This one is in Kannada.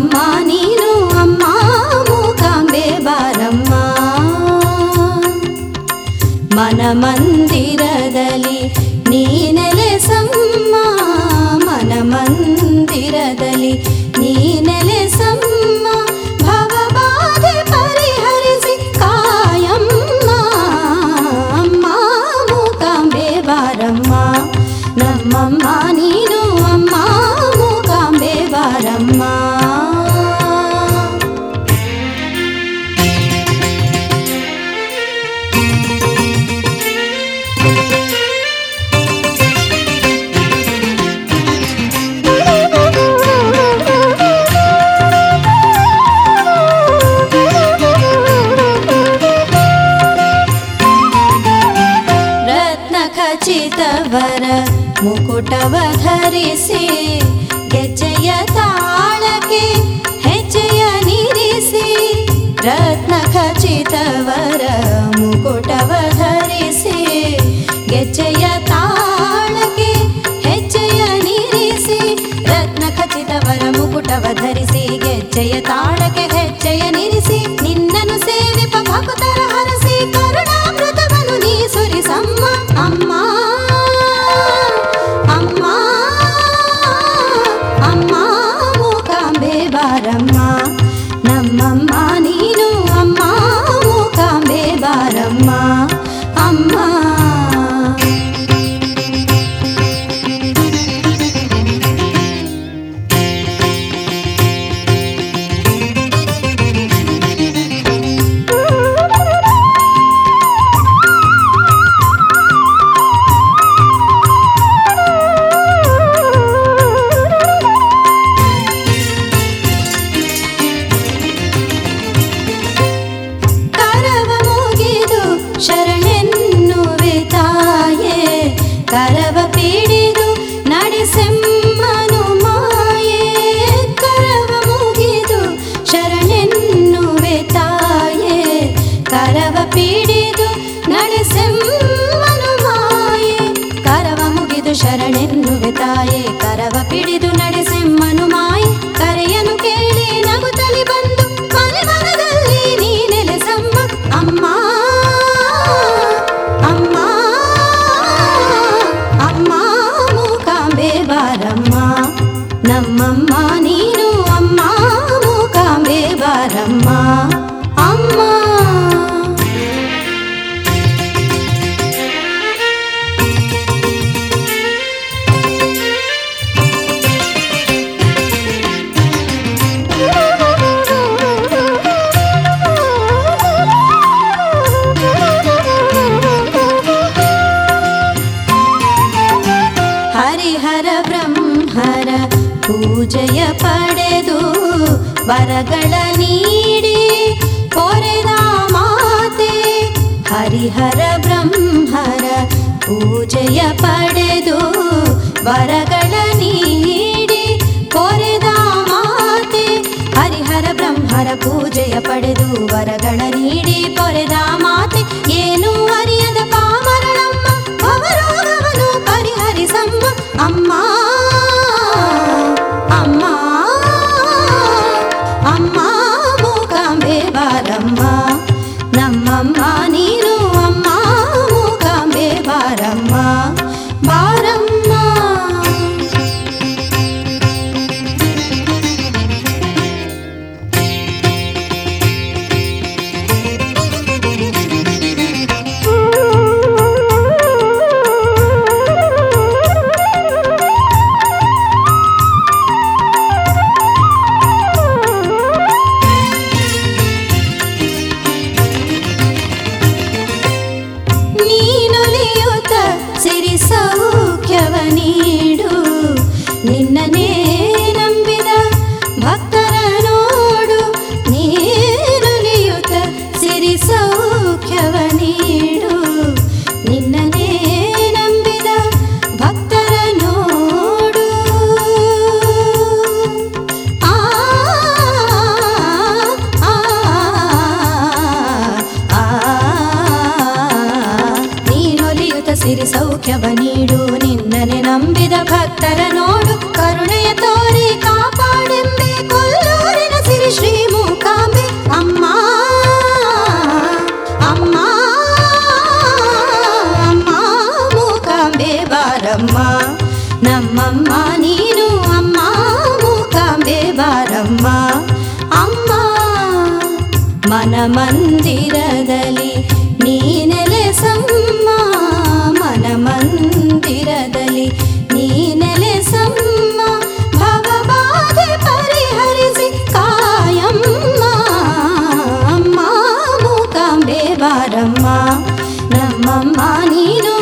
ನಮ್ಮಮ್ಮ ನೀನು ಅಮ್ಮ ಮೂಕಾಂಬೆ ಬಾರಮ್ಮ ಮನ ಮಂದಿರದಲ್ಲಿ ನೀನೆಲೆಸಮ್ಮ ಮನ ಮಂದಿರದಲ್ಲಿ ನೀನೆಲೆಸಮ್ಮ ಭವಬಾಧೆ ಪರಿಹರಿಸಿ ಕಾಯಮ್ಮ ಅಮ್ಮ ಮೂಕಾಂಬೆ ಬಾರಮ್ಮ ನಮ್ಮಮ್ಮ ನೀನು ಅಮ್ಮ ಮೂಕಾಂಬೆ ಬಾರಮ್ಮ ರತ್ನ ಖಚಿತವರ ಮುಕುಟವ ಧರಿಸಿ ಗೆಜ್ಜೆಯ ತಾಳಕ್ಕೆ ಹೆಜ್ಜೆಯ ನಿರಿಸಿ ರತ್ನ ಖಚಿತವರ ಮುಕುಟವ ಧರಿಸಿ ಗೆಜ್ಜೆಯ ತಾಳಕ್ಕೆ ಹೆಜ್ಜೆಯ ನಿರಿಸಿ ರತ್ನ ಖಚಿತವರ ಮುಕುಟವ ಧರಿಸಿ ಗೆಜ್ಜೆಯ ತಾಳಕ್ಕೆ ಹೆಜ್ಜೆಯ ನಿರಿಸಿ ನಿನ್ನನ್ನು ಸೇವಿಪ ಭಕ್ತರ ಹರಸಿ ಕರುಣಾಮೃತವನ್ನು ನೀ ಸುರಿಸಮ್ಮ ಅಮ್ಮ ಅಮ್ಮ ಅಮ್ಮ ಮೂಕಾಂಬೆ ಬಾರಮ್ಮ ನಮ್ಮಮ್ಮ ನೀನು ಅಮ್ಮ ಮೂಕಾಂಬೆ ಬಾರಮ್ಮ ಅಮ್ಮ ಕರವ ಮುಗಿದು ಶರಣೆನ್ನುವೆ ತಾಯೇ ಕರವ ಪಿಡಿದು ನಡೆಸೆಮ್ಮನು ಮಾಯೇ ಕರವ ಮುಗಿದು ಶರಣೆನ್ನುವೆ ತಾಯೇ ಕರವ ಪಿಡಿದು ನಡೆಸೆಮ್ಮನು ಮಾಯೇ ಕರವ ಮುಗಿದು ಶರಣೆನ್ನುವೆ ತಾಯೇ ಕರವ ಪಿಡಿದು ನಡೆಸೆಮ್ಮನು ಮಾಯೆ ಕರೆಯನು ಕೇಳಿ ನಗುತ್ತಲಿ ಬಂದು ಮನೆ ಮನದಲ್ಲಿ ನೀ ನೆಲೆಸಮ್ಮ ಅಮ್ಮ ಅಮ್ಮ ಅಮ್ಮ ಮೂಕಾಂಬೆ ಬಾರಮ್ಮ ನಮ್ಮಮ್ಮ ನೀನು ಅಮ್ಮ ಮೂಕಾಂಬೆ ಬಾರಮ್ಮ ಅಮ್ಮ ಹರಿಹರ ಬ್ರಹ್ಮರ ಪೂಜೆಯ ಪಡೆದು ವರಗಳ ನೀಡಿ ಪೊರೆದ ಮಾತೆ ಹರಿಹರ ಬ್ರಹ್ಮರ ಪೂಜೆಯ ಪಡೆದು ವರಗಳ ನೀಡಿ ಪೊರೆದ ಮಾತೆ ಹರಿಹರ ಬ್ರಹ್ಮರ ಪೂಜೆಯ ಪಡೆದು ವರಗಳ ನೀಡಿ ಪೊರೆದ ಮಾತೆ ಏನು ಅರಿಯದ ಪಾಮರಳಮ್ಮ ಅವರೋಗವನು ಪರಿಹರಿಸಮ್ಮ ಅಮ್ಮ ಅಮ್ಮ ಅಮ್ಮ ಮೂಕಾಂಬೆ ಬಾರಮ್ಮ ನಮ್ಮಮ್ಮ ನೀನು ಅಮ್ಮ ಮೂಕಾಂಬೆ ಬಾರಮ್ಮ ಬಾರಮ್ಮ ನೀನುಲಿಯುತ ಸಿರಿ ಸೌಖ್ಯವ ನೀಡು ನಿನ್ನನೇ ನಂಬಿದ ಭಕ್ತರ ನೋಡು ನೀನುಲಿಯುತ ಸಿರಿ ಸೌಖ್ಯವ ನೀಡು ನಿನ್ನನೇ ನಂಬಿದ ಭಕ್ತರ ನೋಡು ಆ ಆ ಆ ನೀನೊಲಿಯುತ ಸಿರಿ ಸೌಖ್ಯವ ನೀಡು ನಿನ್ನನೆ ನಂಬಿದ ಭಕ್ತರ ನೋಡು ಕರುಣೆಯ ತೋರಿ ಕಾಪಾಡೆಂಬೆ ಕೊಲ್ಲೂರಿನ ಅಮ್ಮ ಮನ ಮಂದಿರದಲ್ಲಿ ನೀ ನೆಲೆಸಮ್ಮ ಮನ ಮಂದಿರದಲ್ಲಿ ನೀ ನೆಲೆಸಮ್ಮ ಭವಬಾಧೆ ಪರಿಹರಿಸಿ ಕಾಯಮ್ಮ ಅಮ್ಮ ಮೂಕಾಂಬೆ ಬಾರಮ್ಮ ನಮ್ಮಮ್ಮ ನೀನು